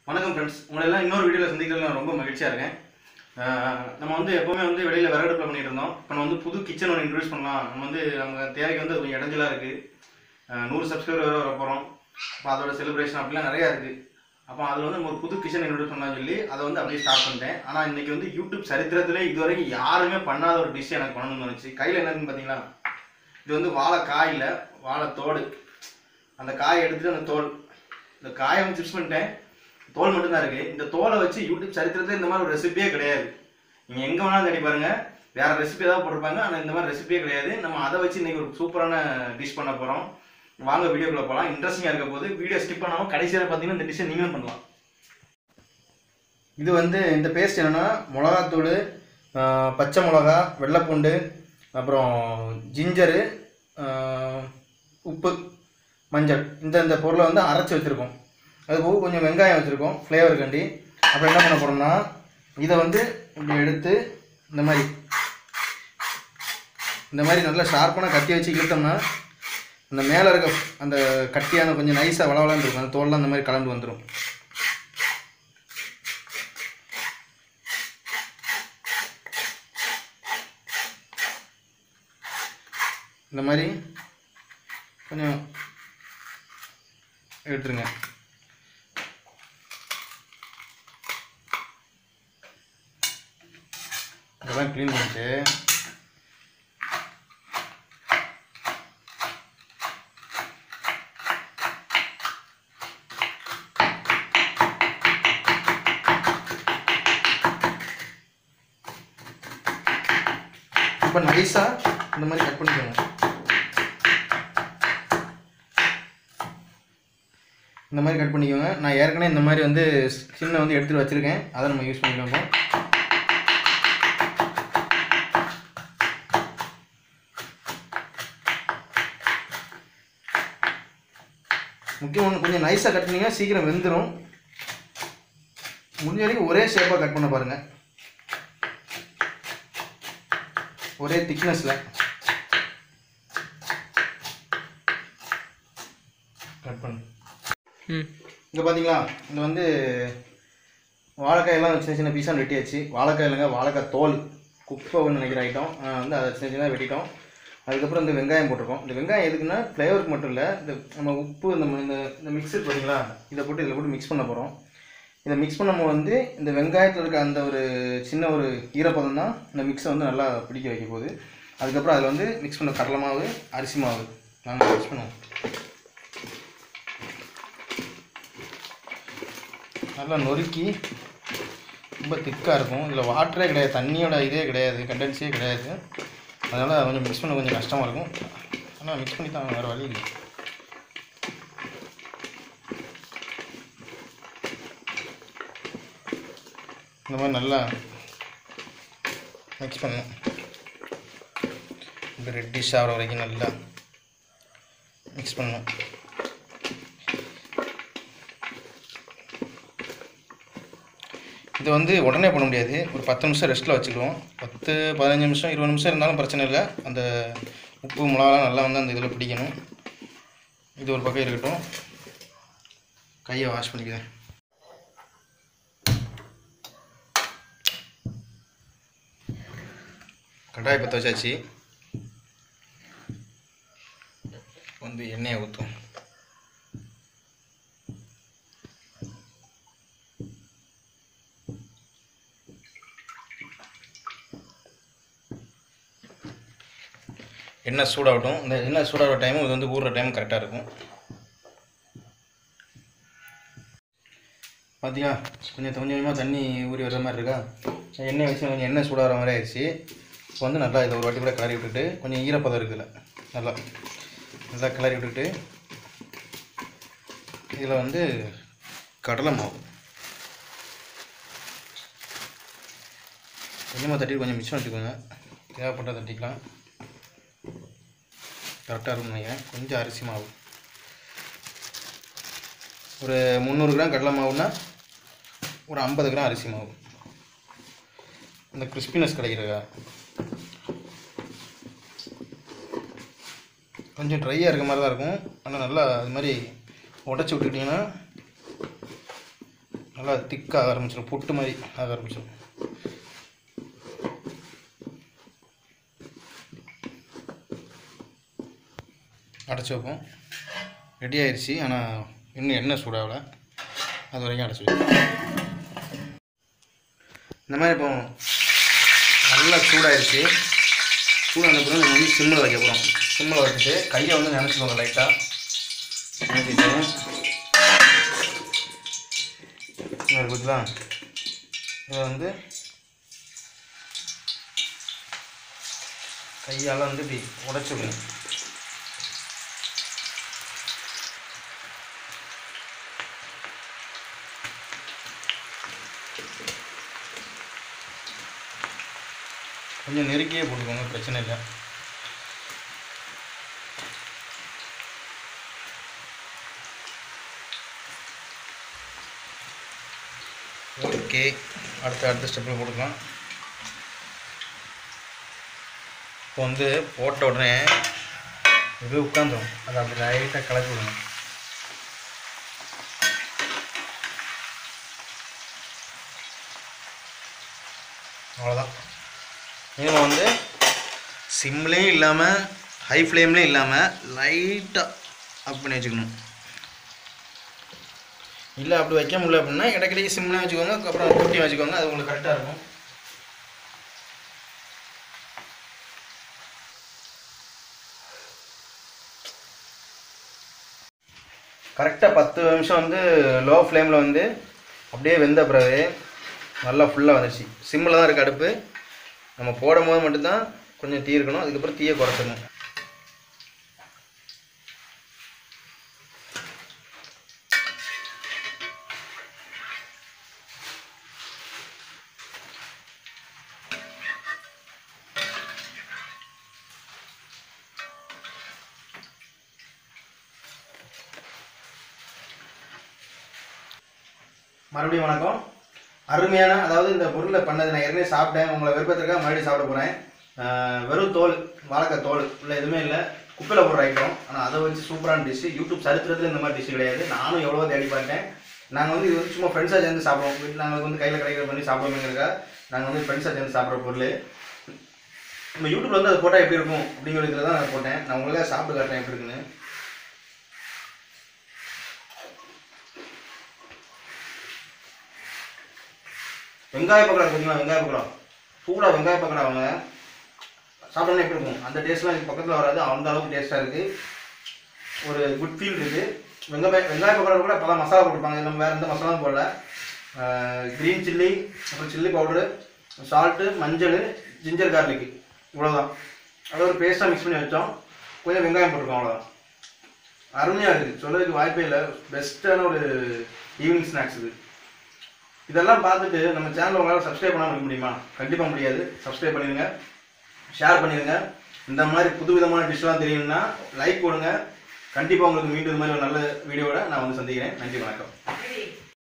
வணக்கம் ஃப்ரெண்ட்ஸ் உங்களை எல்லாம் இன்னொரு வீடியோவில் சந்திக்கிறதுல நான் ரொம்ப மகிழ்ச்சியாக இருக்கேன் ஆஹ் நம்ம வந்து எப்போவுமே வந்து வெளியில் விறகடுப்பில் பண்ணிட்டு இருந்தோம் இப்போ நம்ம வந்து புது கிச்சன் ஒன்று இன்ட்ரடியூஸ் பண்ணலாம் நம்ம வந்து நம்ம தேவைக்கு வந்து அது கொஞ்சம் இடைஞ்சலாக இருக்குது நூறு சப்ஸ்கிரைபர் வர போகிறோம் அப்போ அதோட செலிப்ரேஷன் அப்படிலாம் நிறையா இருக்குது அப்போ அதில் வந்து நம்ம ஒரு புது கிச்சன் இன்ட்ரடியூஸ் பண்ணலாம்னு சொல்லி அதை வந்து அப்படியே ஸ்டார்ட் பண்ணிட்டேன் ஆனால் இன்னைக்கு வந்து யூடியூப் சரித்திரத்திலே இதுவரைக்கும் யாருமே பண்ணாத ஒரு டிஷ் எனக்கு பண்ணணும்னு தோணுச்சு கையில் என்னன்னு பார்த்தீங்களா இது வந்து வாழைக்காய் இல்லை வாழைத்தோடு அந்த காயை எடுத்துட்டு அந்த தோல் இந்த காயை வந்து சிப்ஸ் பண்ணிட்டேன் தோல் மட்டும்தான் இருக்கு இந்த தோலை வச்சு யூடியூப் சரித்திரத்தில் இந்த மாதிரி ஒரு ரெசிபியே கிடையாது நீங்க எங்க வேணாலும் தேடி பாருங்க வேற ரெசிபி ஏதாவது போட்டிருப்பாங்க ஆனால் இந்த மாதிரி ரெசிபியே கிடையாது நம்ம அதை வச்சு இன்னைக்கு ஒரு சூப்பரான டிஷ் பண்ண போறோம் வாங்க வீடியோக்குள்ள போகலாம் இன்ட்ரெஸ்டிங்காக இருக்க போது வீடியோ ஸ்கிப் பண்ணாமல் கடைசியில் பார்த்தீங்கன்னா இந்த டிஷ்ஷை நீங்களும் பண்ணலாம் இது வந்து இந்த பேஸ்ட் என்னன்னா மிளகாத்தூள் ஆஹ், பச்சை மிளகா வெள்ளைப்பூண்டு அப்புறம் ஜிஞ்சரு ஆஹ், உப்பு மஞ்சள் இந்த இந்த பொருளை வந்து அரைச்சி வச்சுருக்கோம் அது போக கொஞ்சம் வெங்காயம் வச்சுருக்கோம் ஃப்ளேவர் கண்டி அப்புறம் என்ன பண்ண போகிறோம்னா இதை வந்து இப்படி எடுத்து இந்த மாதிரி இந்த மாதிரி நல்லா ஷார்ப்பான கத்தி வச்சு இழுத்தோம்னா அந்த மேலே இருக்க அந்த கட்டியான கொஞ்சம் நைஸாக வளவலான்னு இருக்கும் அந்த தோல்லாம் அந்த மாதிரி கலந்து வந்துடும் இந்த மாதிரி கொஞ்சம் எடுத்துருங்க இதெல்லாம் க்ளீன் பண்ணிட்டு இப்போ நைஸாக இந்த மாதிரி கட் பண்ணிக்கோங்க இந்த மாதிரி கட் பண்ணிக்கோங்க நான் ஏற்கனவே இந்த மாதிரி வந்து ஸ்கின்னை வந்து எடுத்துகிட்டு வச்சுருக்கேன் அதை நம்ம யூஸ் பண்ணிக்கோங்க முக்கியம் ஒன்று கொஞ்சம் நைஸாக கட் பண்ணிங்கன்னா சீக்கிரம் வெந்துடும் முடிஞ்ச வரைக்கும் ஒரே ஷேப்பாக கட் பண்ண பாருங்கள் ஒரே திக்னஸில் கட் பண்ணு இங்கே பார்த்தீங்களா இந்த வந்து வாழைக்காயெல்லாம் சின்ன சின்ன பீஸாக வெட்டியாச்சு வாழைக்காய் இல்லைங்க வாழைக்காய் தோல் குப்பை ஒன்று நினைக்கிற ஐட்டம் வந்து அதை சின்ன சின்னதாக வெட்டிட்டோம் அதுக்கப்புறம் இந்த வெங்காயம் போட்டிருக்கோம் இந்த வெங்காயம் எதுக்குன்னா ஃப்ளேவருக்கு மட்டும் இல்லை இந்த நம்ம உப்பு இந்த ம- இந்த இந்த மிக்ஸர் பார்த்தீங்களா இதை போட்டு இதில் போட்டு மிக்ஸ் பண்ண போகிறோம் இதை மிக்ஸ் பண்ணும்போது வந்து இந்த வெங்காயத்தில் இருக்க அந்த ஒரு சின்ன ஒரு ஈரப்பதம் தான் இந்த மிக்ஸை வந்து நல்லா பிடிக்க வைக்க போகுது அதுக்கப்புறம் அதில் வந்து மிக்ஸ் பண்ண கடலை மாவு அரிசி மாவு நாங்கள் மிக்ஸ் பண்ணுவோம் நல்லா நொறுக்கி ரொம்ப திக்காக இருக்கும் இதில் வாட்டரே கிடையாது தண்ணியோட இதே கிடையாது கண்டென்ஸே கிடையாது அதனால் கொஞ்சம் மிக்ஸ் பண்ண கொஞ்சம் கஷ்டமாக இருக்கும் ஆனால் மிக்ஸ் பண்ணி தான் வேறு வழி இல்லை இந்த மாதிரி நல்லா மிக்ஸ் பண்ணணும் இப்போ ரெட்டிஷ் ஆகிற வரைக்கும் நல்லா மிக்ஸ் பண்ணணும் இது வந்து உடனே பண்ண முடியாது ஒரு பத்து நிமிஷம் ரெஸ்ட்டில் வச்சுக்குவோம் பத்து பதினஞ்சு நிமிஷம் இருபது நிமிஷம் இருந்தாலும் பிரச்சனை இல்லை அந்த உப்பு மிளகாலாம் நல்லா வந்து அந்த இதில் பிடிக்கணும் இது ஒரு பக்கம் இருக்கட்டும் கையை வாஷ் பண்ணிக்கிறேன் கடாய் பற்ற வச்சாச்சு வந்து எண்ணெயை ஊற்றும் எண்ணெய் சூடாகட்டும் இந்த எண்ணெய் சூடாகிற டைமும் இது வந்து ஊறுற டைம் கரெக்டாக இருக்கும் பார்த்தீங்களா கொஞ்சம் கொஞ்சம் கொஞ்சமாக தண்ணி ஊறி வர்ற மாதிரி இருக்கா எண்ணெய் வச்சு கொஞ்சம் எண்ணெய் சூடாகிற மாதிரி ஆயிடுச்சு இப்போ வந்து நல்லா இதை ஒரு வாட்டி கூட கிளறி விட்டுட்டு கொஞ்சம் ஈரப்பதம் இருக்குல்ல நல்லா நல்லா கிளறி விட்டுட்டு இதில் வந்து கடலை மாவு கொஞ்சமாக தட்டி கொஞ்சம் மிச்சம் வச்சுக்கோங்க தேவைப்பட்டால் தட்டிக்கலாம் கரெக்டாக இருக்கும்னு நினைக்கிறேன் கொஞ்சம் அரிசி மாவு ஒரு முந்நூறு கிராம் கடலை மாவுனா ஒரு ஐம்பது கிராம் அரிசி மாவு இந்த கிறிஸ்பினஸ் கிடைக்கிறதா கொஞ்சம் ட்ரையாக இருக்க மாதிரி தான் இருக்கும் ஆனால் நல்லா அது மாதிரி உடச்சி விட்டுக்கிட்டிங்கன்னா நல்லா திக்காக ஆரம்பிச்சிடும் புட்டு மாதிரி ஆக ஆரம்பிச்சிடும் அடைச்சி வைப்போம் ரெடி ஆயிடுச்சு ஆனால் இன்னும் எண்ணெய் சூடாகல அது வரைக்கும் அடைச்சி வைப்போம் இந்த மாதிரி இப்போ நல்லா சூடாயிருச்சு சூடான பிறகு நம்ம வந்து சிம்மில் வைக்க போகிறோம் சிம்மில் வச்சுட்டு கையை வந்து நினச்சிக்கோங்க லைட்டாக நினச்சிட்டு இருக்குதுங்களா இதை வந்து கையால் வந்து இப்படி உடச்சி விடணும் கொஞ்சம் நெருக்கியே போட்டுக்கோங்க பிரச்சனை இல்லை ஓகே அடுத்த அடுத்த ஸ்டெப்பில் கொடுக்கலாம் இப்போ வந்து போட்ட உடனே இது உட்காந்துரும் அதை அப்படி லைட்டாக கலக்கி விடுங்க அவ்வளோதான் மினிமம் வந்து சிம்லேயும் இல்லாமல் ஹை ஃப்ளேம்லேயும் இல்லாமல் லைட்டாக அப் பண்ணி வச்சுக்கணும் இல்லை அப்படி வைக்க முடியல அப்படின்னா இடைக்கிடைக்கு சிம்லாம் வச்சுக்கோங்க அப்புறம் கூட்டி வச்சுக்கோங்க அது உங்களுக்கு கரெக்டாக இருக்கும் கரெக்டாக பத்து நிமிஷம் வந்து லோ ஃப்ளேமில் வந்து அப்படியே வெந்த பிறகு நல்லா ஃபுல்லாக வந்துடுச்சு சிம்மில் தான் இருக்குது அடுப்பு நம்ம போடும் போது மட்டும்தான் கொஞ்சம் தீ இருக்கணும் அதுக்கப்புறம் தீயை குறைச்சிடணும் மறுபடியும் வணக்கம் அருமையான அதாவது இந்த பொருளை பண்ணது நான் ஏற்கனவே சாப்பிட்டேன் உங்களை விருப்பத்திற்காக மறுபடியும் சாப்பிட போகிறேன் வெறும் தோல் வாழைக்காய் தோல் இல்லை எதுவுமே இல்லை குப்பையில் போடுற ஐட்டம் ஆனால் அதை வச்சு சூப்பரான டிஷ்ஷு யூடியூப் சரித்திரத்தில் இந்த மாதிரி டிஷ் கிடையாது நானும் எவ்வளவோ தேடி பார்த்தேன் நாங்கள் வந்து இது வந்து சும்மா ஃப்ரெண்ட்ஸாக சேர்ந்து சாப்பிடுவோம் வீட்டில் நாங்கள் வந்து கையில் கிடைக்கிற பண்ணி சாப்பிடுவோங்கிறதுக்காக நாங்கள் வந்து ஃப்ரெண்ட்ஸாக சேர்ந்து சாப்பிட்ற பொருள் நம்ம யூடியூப்ல வந்து அது போட்டால் எப்படி இருக்கும் அப்படிங்கிறதுல தான் நான் போட்டேன் நான் உங்களுக்காக சாப்பிட்டு காட்டுறேன் எப்படி இருக்குன்னு வெங்காய பக்கோடா பார்த்தீங்களா வெங்காய பக்கோடா சூடாக வெங்காய பக்கோடா அவங்க சாப்பிடணும் எப்படி இருக்கும் அந்த டேஸ்ட்லாம் எனக்கு பக்கத்தில் வராது அந்த அளவுக்கு டேஸ்ட்டாக இருக்குது ஒரு குட் ஃபீல் இருக்குது வெங்காய வெங்காய பக்கோடா கூட பல மசாலா போட்டிருப்பாங்க நம்ம வேறு எந்த மசாலாவும் போடல க்ரீன் சில்லி அப்புறம் சில்லி பவுடரு சால்ட்டு மஞ்சள் ஜிஞ்சர் கார்லிக் இவ்வளோதான் அதை ஒரு பேஸ்ட்டாக மிக்ஸ் பண்ணி வச்சோம் கொஞ்சம் வெங்காயம் போட்டிருக்கோம் அவ்வளோதான் அருமையாக இருக்குது சொல்லதுக்கு வாய்ப்பே இல்லை பெஸ்ட்டான ஒரு ஈவினிங் ஸ்நாக்ஸ் இது இதெல்லாம் பார்த்துட்டு நம்ம சேனல் உங்களால் சப்ஸ்கிரைப் பண்ணாமல் இருக்க முடியுமா கண்டிப்பாக முடியாது சப்ஸ்கிரைப் பண்ணிடுங்க ஷேர் பண்ணிடுங்க இந்த மாதிரி புது விதமான டிஷ்லாம் தெரியணும்னா லைக் போடுங்க கண்டிப்பாக உங்களுக்கு மீண்டும் இது மாதிரி ஒரு நல்ல வீடியோவோட நான் வந்து சந்திக்கிறேன் நன்றி வணக்கம்